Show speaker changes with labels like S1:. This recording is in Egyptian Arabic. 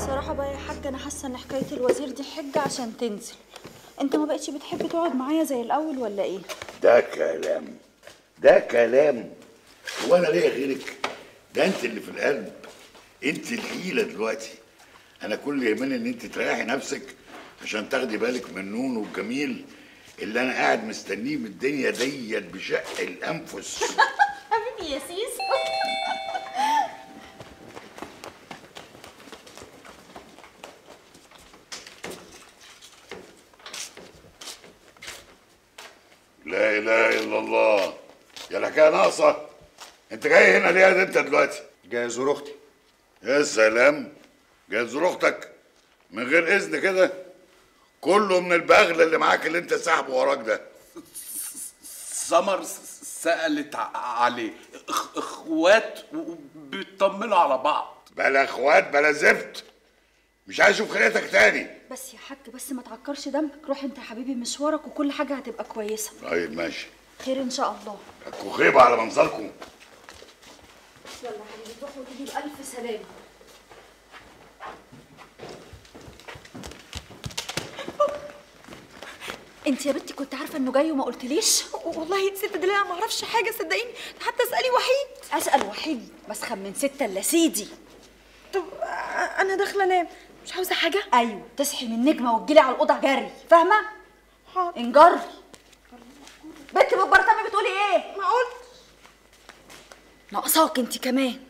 S1: بصراحة بقى يا حاج أنا حاسة إن حكاية الوزير دي حجة عشان تنزل أنت ما بقتش بتحب تقعد معايا زي الأول ولا إيه؟
S2: ده كلام ده كلام هو انا ليا غيرك ده انت اللي في القلب انت الحيله دلوقتي انا كل يهمني ان انت تريحي نفسك عشان تاخدي بالك من نون والجميل اللي انا قاعد مستنيه من الدنيا ديت بشق الانفس
S1: حبيبي يا سيسو
S2: لا اله الا الله يا الحكايه ناقصه انت جاي هنا ليه يا انت دلوقتي
S3: جاي ازور اختي
S2: يا سلام جايز اختك من غير اذن كده كله من البغل اللي معاك اللي انت ساحبه وراك ده
S4: سمر س- سألت ع- عليه إخ- اخوات وبيطمنوا على بعض
S2: بلا اخوات بلا زفت مش عايز اشوف خليتك تاني
S1: بس يا حاج بس ما تعكرش دمك روح أنت يا حبيبي مشوارك وكل حاجة هتبقى كويسة
S2: طيب ماشي
S1: خير إن شاء الله
S2: حكوا خيبه على منظركم
S1: يلا يا حبيبي روح وتيجي بألف سلامة انت يا بنتي كنت عارفه انه جاي وما قلتليش
S5: والله ست دليل انا ما اعرفش حاجه صدقيني حتى اسالي وحيد
S1: اسال وحيد بس خمن ستة الا سيدي
S5: طب آه، انا داخله انام مش عاوزه حاجه
S1: ايوه تصحي من النجمه وتجيلي على الاوضه جري فاهمه
S5: حاضر
S1: انجري بنت بالبرطمه بتقولي ايه
S5: ما قلت
S1: ناقصاك انت كمان